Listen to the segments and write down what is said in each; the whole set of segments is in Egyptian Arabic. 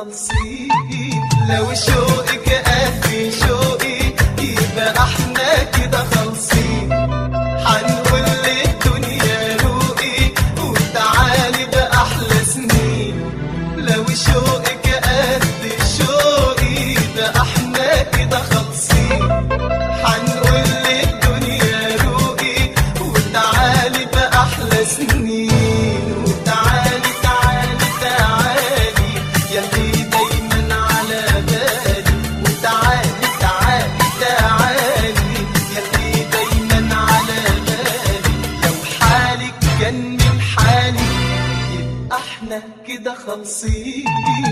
خالصين لو شوقك قد شوقي يبقى احنا كده خالصين هنقول للدنيا روقي وتعالي بأحلى سنين لو شوقك قد شوقي ده احنا كده خالصين هنقول للدنيا روقي وتعالي بأحلى سنين وتعالي تعالي تعالي يلي دايما على بالي وتعالي تعالي تعالي يلي دايما على بالي لو حالك كان من حالي يبقى احنا كده خالصين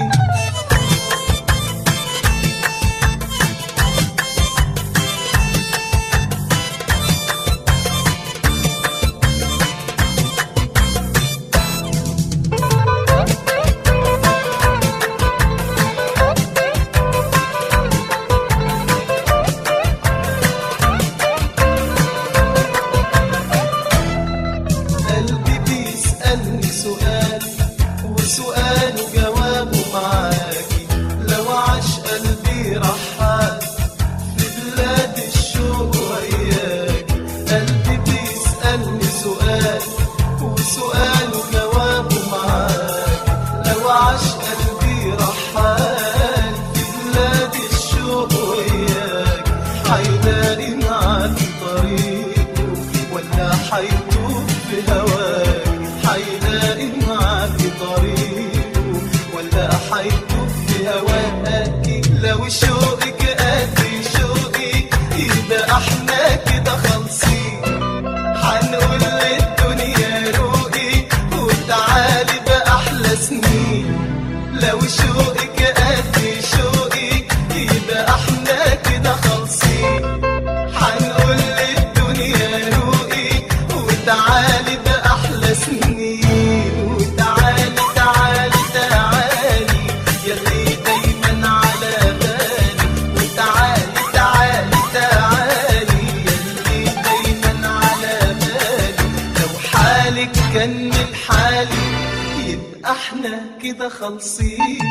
قلبي بيسألني سؤال وسؤاله جوابه معاكي لو عاش قلبي رحال في بلاد الشوق وياكي قلبي بيسألني سؤال وسؤاله جوابه معاكي لو عاش قلبي رحال في بلاد الشوق وياكي حيلاقي معاكي طريقه ولا حيتوه في هواكي حيلاقي معاكي طريقه ولا حيتوه في هواكي لو شوقك قد شوقي يبقى احنا كده خالصين هنقول للدنيا روقي وتعالي بأحلى سنين لو شوقك قد شوقي يبقى احنا كده خالصين هنقول للدنيا روقي وتعالي بأحلى سنين وتعالي تعالي تعالي يلي دايما على بالي وتعالي تعالي تعالي يلي دايما على بالي لو حالك كان من حالي يبقى احنا كده خالصين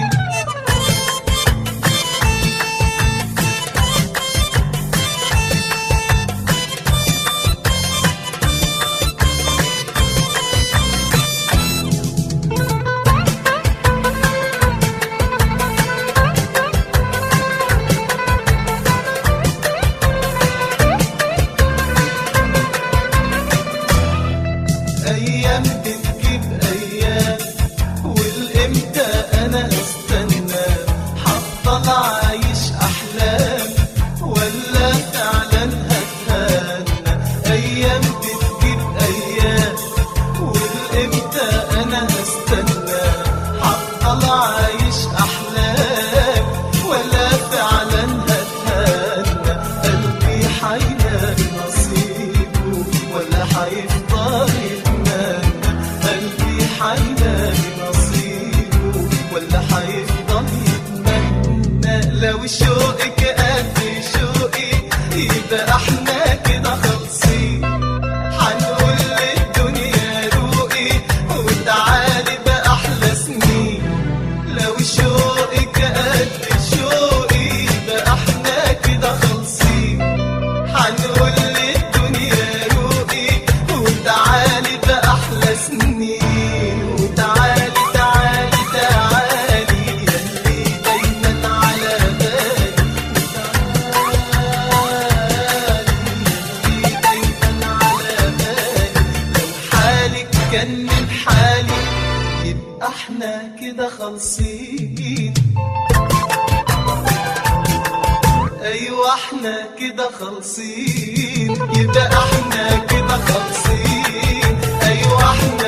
ايام بتجيب ايام والامتى انا استنى هفضل عايش احلام ولا فعلا هتهنى ايام بتجيب ايام والامتى انا استنى هفضل عايش احلام ولا فعلا هتهنى قلبي حيلاقي نصيبه ولا حيفضل يتمنى قلبي حيلاقي نصيبه ولا حيفضل يتمنى لو شوقك قد شوقي يبقى احنا كده خالصين هنقول للدنيا روقي وتعالي بأحلى سنين لو شوقك قد شوقي يبقى احنا كده خالصين هنقول للدنيا روقي وتعالي بأحلى سنين وتعالي تعالي تعالي يلي دايما على بالي وتعالي يلي دايما على بالي لو حالك كان من حالي يبقى احنا كده خالصين ايوه احنا كده خالصين يبقى احنا كده خالصين ايوه احنا